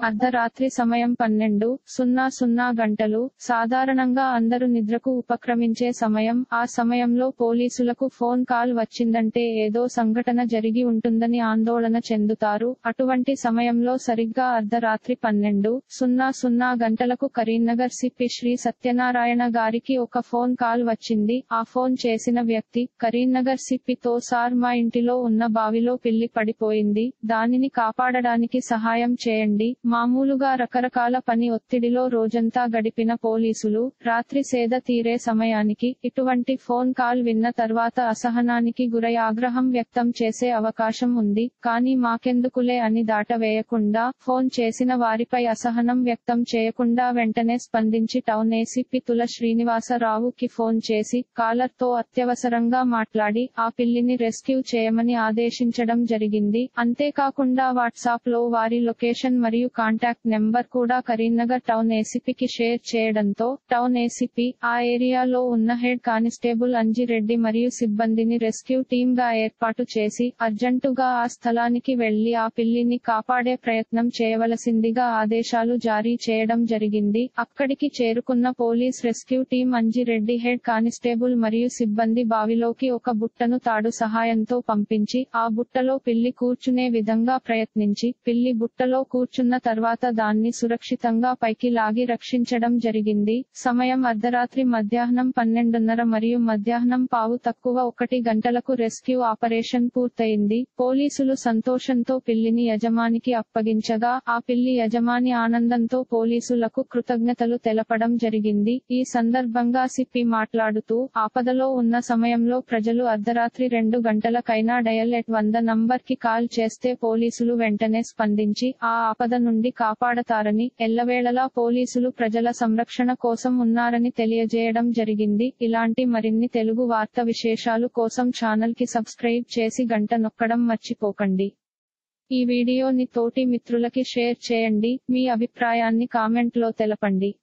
అర్ధరాత్రి సమయం పన్నెండు సున్నా సున్నా గంటలు సాధారణంగా అందరూ నిద్రకు ఉపక్రమించే సమయం ఆ సమయంలో పోలీసులకు ఫోన్ కాల్ వచ్చిందంటే ఏదో సంఘటన జరిగి ఉంటుందని ఆందోళన చెందుతారు అటువంటి సమయంలో సరిగ్గా అర్ధరాత్రి పన్నెండు సున్నా సున్నా గంటలకు కరీంనగర్ సిపి శ్రీ సత్యనారాయణ గారికి ఒక ఫోన్ కాల్ వచ్చింది ఆ ఫోన్ చేసిన వ్యక్తి కరీంనగర్ సిపితో సార్ మా ఇంటిలో ఉన్న బావిలో పిల్లి పడిపోయింది దానిని కాపాడడానికి సహాయం చేయండి మామూలుగా రకరకాల పని ఒత్తిడిలో రోజంతా గడిపిన పోలీసులు రాత్రి సేద తీరే సమయానికి ఇటువంటి ఫోన్ కాల్ విన్న తర్వాత అసహనానికి గురై ఆగ్రహం వ్యక్తం చేసే అవకాశం ఉంది కానీ మాకెందుకులే అని దాటవేయకుండా ఫోన్ చేసిన వారిపై అసహనం వ్యక్తం చేయకుండా వెంటనే స్పందించి టౌన్ ఏసీపీ తుల శ్రీనివాసరావుకి ఫోన్ చేసి కాలర్ తో అత్యవసరంగా మాట్లాడి ఆ పిల్లిని రెస్క్యూ చేయమని ఆదేశించడం జరిగింది అంతేకాకుండా వాట్సాప్ లో వారి లొకేషన్ మరియు కాంటాక్ట్ నెంబర్ కూడా కరీంనగర్ టౌన్ ఏసీపీకి షేర్ చేయడంతో టౌన్ ఏసీపీ ఆ ఏరియాలో ఉన్న హెడ్ కానిస్టేబుల్ అంజిరెడ్డి మరియు సిబ్బందిని రెస్క్యూ టీమ్ గా ఏర్పాటు చేసి అర్జెంటుగా ఆ స్థలానికి వెళ్లి ఆ పిల్లిని కాపాడే ప్రయత్నం చేయవలసిందిగా ఆదేశాలు జారీ చేయడం జరిగింది అక్కడికి చేరుకున్న police rescue team Anjireddy head constable మరియు సిబ్బంది బావిలోకి ఒక బుట్టను తాడు సహాయంతో పంపించి ఆ బుట్టలో పిల్లి కూర్చునే విధంగా ప్రయత్నించి పిల్లి బుట్టలో కూర్చున్న తర్వాత దాన్ని సురక్షితంగా పైకి లాగి రక్షించడం జరిగింది సమయం అర్ధరాత్రి మధ్యాహ్నం పన్నెండున్నర మరియు మధ్యాహ్నం పావు తక్కువ ఒకటి గంటలకు రెస్క్యూ ఆపరేషన్ పూర్తయింది పోలీసులు సంతోషంతో పిల్లిని యజమానికి అప్పగించగా ఆ పిల్లి యజమాని ఆనందంతో పోలీసులకు కృతజ్ఞతలు తెలపడం జరిగింది ఈ సందర్భంగా సిప్పి మాట్లాడుతూ ఆపదలో ఉన్న సమయంలో ప్రజలు అర్ధరాత్రి రెండు గంటలకైనా డయల్ ఎట్ వంద నంబర్ కి కాల్ చేస్తే పోలీసులు వెంటనే స్పందించి ఆ ఆపద నుండి కాపాడతారని ఎల్లవేళలా పోలీసులు ప్రజల సంరక్షణ కోసం ఉన్నారని తెలియజేయడం జరిగింది ఇలాంటి మరిన్ని తెలుగు వార్త విశేషాలు కోసం ఛానల్ కి సబ్స్క్రైబ్ చేసి గంట నొక్కడం మర్చిపోకండి ఈ వీడియోని తోటి మిత్రులకి షేర్ చేయండి మీ అభిప్రాయాన్ని కామెంట్ లో తెలపండి